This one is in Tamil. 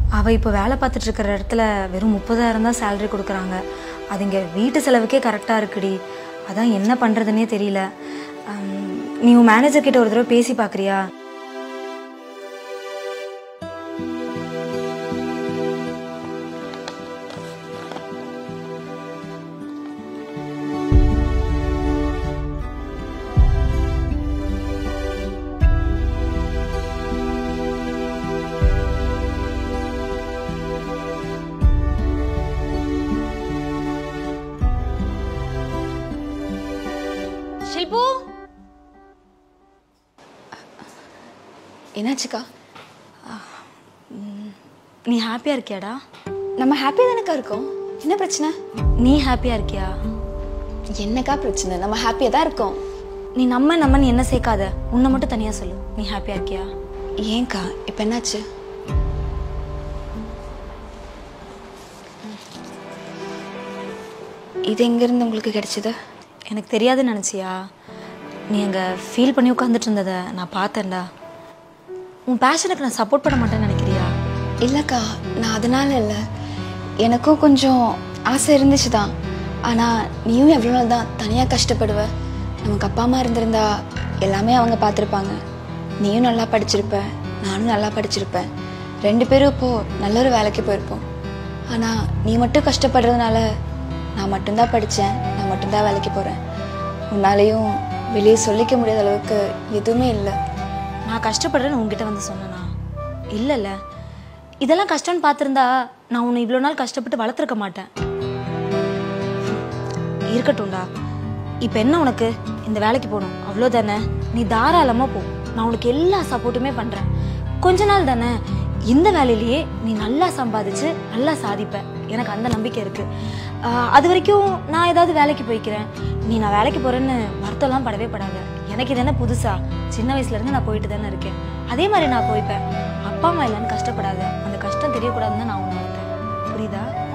அவள் இப்போ வேலை பார்த்துட்டு இருக்கிற இடத்துல வெறும் முப்பதாயிரம் தான் சேலரி கொடுக்குறாங்க அது இங்கே வீட்டு செலவுக்கே கரெக்டாக இருக்குடி அதான் என்ன பண்ணுறதுனே தெரியல ஆம், நீ உன் மேனேஜர் கிட்ட ஒரு தடவை பேசி பார்க்குறியா ஷில்பு என்னாச்சுக்கா நீ ஹாப்பியாக இருக்கியாடா நம்ம ஹாப்பியாக தானேக்கா இருக்கோம் என்ன பிரச்சனை நீ ஹாப்பியாக இருக்கியா என்னக்கா பிரச்சனை நம்ம ஹாப்பியாக தான் இருக்கோம் நீ நம்ம நம்மன்னு என்ன சேர்க்காத உன்னை மட்டும் தனியாக சொல்லு நீ ஹாப்பியாக இருக்கியா ஏன்க்கா இப்போ என்னாச்சு இது எங்கேருந்து உங்களுக்கு கிடைச்சது எனக்கு தெரியாதுன்னு நினச்சியா நீ அங்கே ஃபீல் பண்ணி உட்காந்துட்டு இருந்ததை நான் பார்த்தேன்டா உன் பேஷனுக்கு நான் சப்போர்ட் பண்ண மாட்டேன்னு நினைக்கிறியா இல்லைக்கா நான் அதனால இல்லை எனக்கும் கொஞ்சம் ஆசை இருந்துச்சு தான் ஆனால் நீயும் எவ்வளோ நாள் தான் தனியாக கஷ்டப்படுவ நமக்கு அப்பா அம்மா இருந்திருந்தா எல்லாமே அவங்க பார்த்துருப்பாங்க நீயும் நல்லா படிச்சிருப்ப நானும் நல்லா படிச்சிருப்பேன் ரெண்டு பேரும் இப்போது நல்ல ஒரு வேலைக்கு போயிருப்போம் ஆனால் நீ மட்டும் கஷ்டப்படுறதுனால நான் மட்டும்தான் படித்தேன் நான் மட்டும்தான் வேலைக்கு போகிறேன் உன்னாலேயும் வெளியே சொல்லிக்க முடியாத அளவுக்கு எதுவுமே இல்லை நான் கஷ்டப்படுறேன்னு உன்கிட்ட வந்து சொன்னேனா இல்லைல்ல இதெல்லாம் கஷ்டம்னு பார்த்துருந்தா நான் உன்னை இவ்வளோ நாள் கஷ்டப்பட்டு வளர்த்துருக்க மாட்டேன் இருக்கட்டும்டா இப்போ என்ன உனக்கு இந்த வேலைக்கு போகணும் அவ்வளோதானே நீ தாராளமாக போ நான் உனக்கு எல்லா சப்போர்ட்டுமே பண்ணுறேன் கொஞ்ச நாள் தானே இந்த வேலையிலேயே நீ நல்லா சம்பாதிச்சு நல்லா சாதிப்ப எனக்கு அந்த நம்பிக்கை இருக்கு ஆஹ் அது வரைக்கும் நான் ஏதாவது வேலைக்கு போய்க்கிறேன் நீ நான் வேலைக்கு போறேன்னு வருத்தம்லாம் படவே படாத எனக்கு இது என்ன புதுசா சின்ன வயசுல இருந்து நான் போயிட்டு தானே இருக்கேன் அதே மாதிரி நான் போய்ப்பேன் அப்பா அம்மா இல்லைன்னு கஷ்டப்படாத அந்த கஷ்டம் தெரியக்கூடாதுன்னு தான் நான் உன்னை வளர்த்தேன் புரியுதா